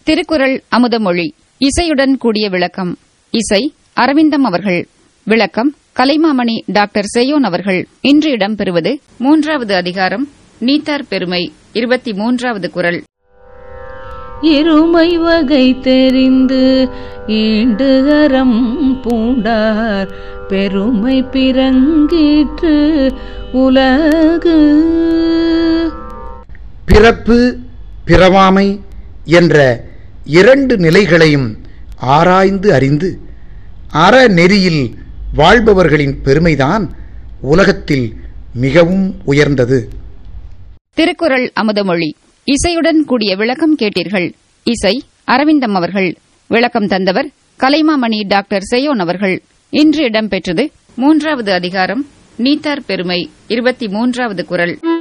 திருக்குறள் அமுதமொழி இசையுடன் கூடிய விளக்கம் இசை அரவிந்தம் அவர்கள் விளக்கம் கலைமாமணி டாக்டர் செய்யோன் அவர்கள் இன்று இடம்பெறுவது மூன்றாவது அதிகாரம் நீத்தார் பெருமை இருபத்தி மூன்றாவது குரல் இருமை வகை தெரிந்து ஈண்டு அறம் பூண்டார் பெருமை பிறங்கிற்று உலகு பிறப்பு பிறவாமை என்ற இரண்டு நிலைகளையும் ஆராய்ந்து அறிந்து அறநெறியில் வாழ்பவர்களின் பெருமைதான் உலகத்தில் மிகவும் உயர்ந்தது திருக்குறள் அமுதமொழி இசையுடன் கூடிய விளக்கம் கேட்டீர்கள் இசை அரவிந்தம் அவர்கள் விளக்கம் தந்தவர் கலைமாமணி டாக்டர் செய்யோன் அவர்கள் இன்று இடம்பெற்றது மூன்றாவது அதிகாரம் நீத்தார் பெருமை இருபத்தி மூன்றாவது குரல்